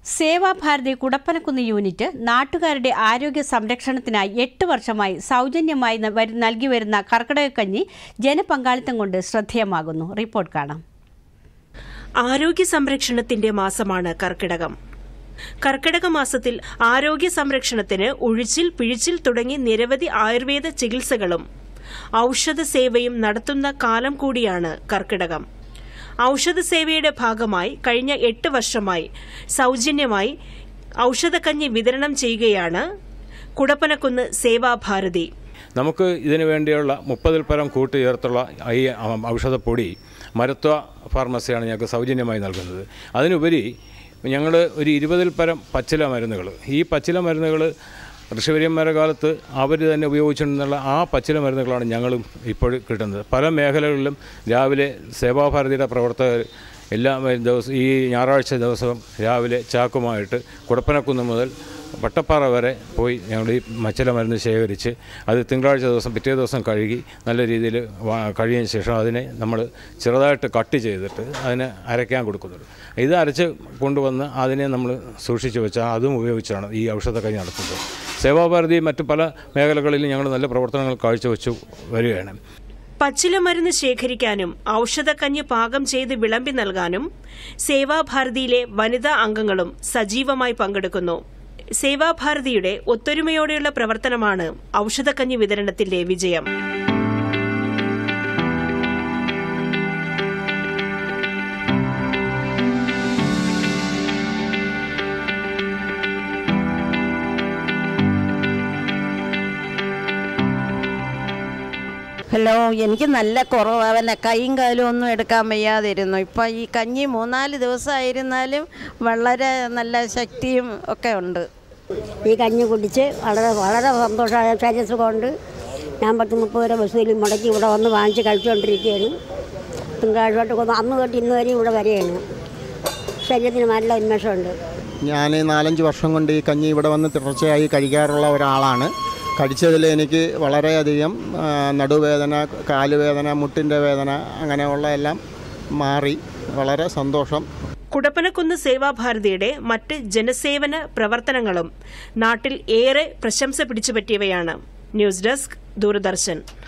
Seva Bharati Kudappanakunnu unit നാട്ടുകാരുടെ ആരോഗ്യ സംരക്ഷണത്തിനായി എട്ട് വർഷമായി സൗജന്യമായി ന- വരു- നൽകി വരുന്ന കർക്കിടകക്കഞ്ഞി ജനപങ്കാളിത്തം കൊണ്ട് ശ്രദ്ധേയമാകുന്നു റിപ്പോർട്ട് കാണാം ആരോഗ്യ സംരക്ഷണത്തിന്റെ മാസമാണ് കർക്കിടകം കർക്കിടക മാസത്തിൽ ആരോഗ്യ സംരക്ഷണത്തിന് ഉഴിച്ചിൽ പിഴിച്ചിൽ തുടങ്ങി നിരവധി ആയുർവേദ ചികിത്സകളും ഔഷധ സേവയും നടത്തുന്ന കാലം കൂടിയാണ് കർക്കിടകം ഔഷധ സേവയുടെ ഭാഗമായി കഴിഞ്ഞ എട്ട് വർഷമായി സൗജന്യമായി ഔഷധക്കഞ്ഞി വിതരണം ചെയ്യുകയാണ് കുടപ്പനക്കുന്ന് സേവാഭാരതി നമുക്ക് ഇതിനു വേണ്ടിയുള്ള മുപ്പതിൽ പരം കൂട്ടുചേർത്തുള്ള ഈ ഔഷധപ്പൊടി മരത്വ ഫാർമസിയാണ് ഞങ്ങൾക്ക് സൗജന്യമായി നൽകുന്നത് അതിനുപരി ഞങ്ങൾ ഒരു ഇരുപതിൽ പരം പച്ചില മരുന്നുകൾ ഈ പച്ചില മരുന്നുകൾ ഋഷിവര്യന്മാരുടെ കാലത്ത് അവർ തന്നെ ഉപയോഗിച്ചിട്ടുള്ള ആ പച്ചില മരുന്നുകളാണ് ഞങ്ങളും ഇപ്പോൾ കിട്ടുന്നത് പല മേഖലകളിലും രാവിലെ സേവാഭാരതിയുടെ പ്രവർത്തകർ എല്ലാ ദിവസവും ഈ ഞായറാഴ്ച ദിവസവും രാവിലെ ചാക്കുമായിട്ട് കുടപ്പനക്കുന്ന് മുതൽ വട്ടപ്പാറ വരെ പോയി ഞങ്ങൾ ഈ മച്ചല മരുന്ന് ശേഖരിച്ച് അത് തിങ്കളാഴ്ച ദിവസം പിറ്റേ ദിവസം കഴുകി നല്ല രീതിയിൽ കഴിയതിന് ശേഷം അതിനെ നമ്മൾ ചെറുതായിട്ട് കട്ട് ചെയ്തിട്ട് അതിന് അരയ്ക്കാൻ കൊടുക്കുന്നുണ്ട് ഇത് അരച്ച് കൊണ്ടുവന്ന് അതിനെ നമ്മൾ സൂക്ഷിച്ച് വെച്ചാൽ അതും ഉപയോഗിച്ചാണ് ഈ ഔഷധക്കഞ്ഞി നടത്തുന്നത് സേവാഭാരതി മറ്റ് പല മേഖലകളിലും ഞങ്ങൾ നല്ല പ്രവർത്തനങ്ങൾ കാഴ്ചവെച്ചു വരികയാണ് പച്ചില മരുന്ന് ശേഖരിക്കാനും ഔഷധക്കഞ്ഞി പാകം ചെയ്ത് വിളമ്പി നൽകാനും സേവാഭാരതിയിലെ വനിതാ അംഗങ്ങളും സജീവമായി പങ്കെടുക്കുന്നു സേവാഭാരതിയുടെ ഒത്തൊരുമയോടെയുള്ള പ്രവർത്തനമാണ് ഔഷധക്കഞ്ഞി വിതരണത്തിന്റെ വിജയം ഹലോ എനിക്ക് നല്ല കുറവാണ് കൈയും കാലും ഒന്നും എടുക്കാൻ വയ്യാതിരുന്നു ഇപ്പം ഈ കഞ്ഞി മൂന്നാല് ദിവസമായിരുന്നാലും വളരെ നല്ല ശക്തിയും ഒക്കെ ഉണ്ട് ഈ കഞ്ഞി കുടിച്ച് വളരെ വളരെ സന്തോഷമായ ശരീരസുഖമുണ്ട് ഞാൻ പത്ത് മുപ്പത് വരെ ബസ്സിൽ മുടക്കി ഇവിടെ വന്ന് വാങ്ങിച്ച് കഴിച്ചുകൊണ്ടിരിക്കുകയാണ് തിങ്കളാഴ്ച തൊട്ട് അന്ന് തൊട്ട് ഇന്ന് വരെയും ഇവിടെ വരികയാണ് ശരീരത്തിന് നല്ല ഉന്മേഷമുണ്ട് ഞാൻ നാലഞ്ച് വർഷം കൊണ്ട് ഈ കഞ്ഞി ഇവിടെ വന്ന് തുടർച്ചയായി കഴിക്കാറുള്ള ഒരാളാണ് കഴിച്ചതിൽ എനിക്ക് വളരെയധികം ആ, നടുവേദന കാലുവേദന മുട്ടിൻ്റെ വേദന അങ്ങനെയുള്ള എല്ലാം മാറി വളരെ സന്തോഷം കുടപ്പനക്കുന്ന് സേവാഭാരതിയുടെ മറ്റ് ജനസേവന പ്രവർത്തനങ്ങളും നാട്ടിൽ ഏറെ പ്രശംസ പിടിച്ചുപറ്റിയവയാണ് ന്യൂസ് ഡെസ്ക് ദൂരദർശൻ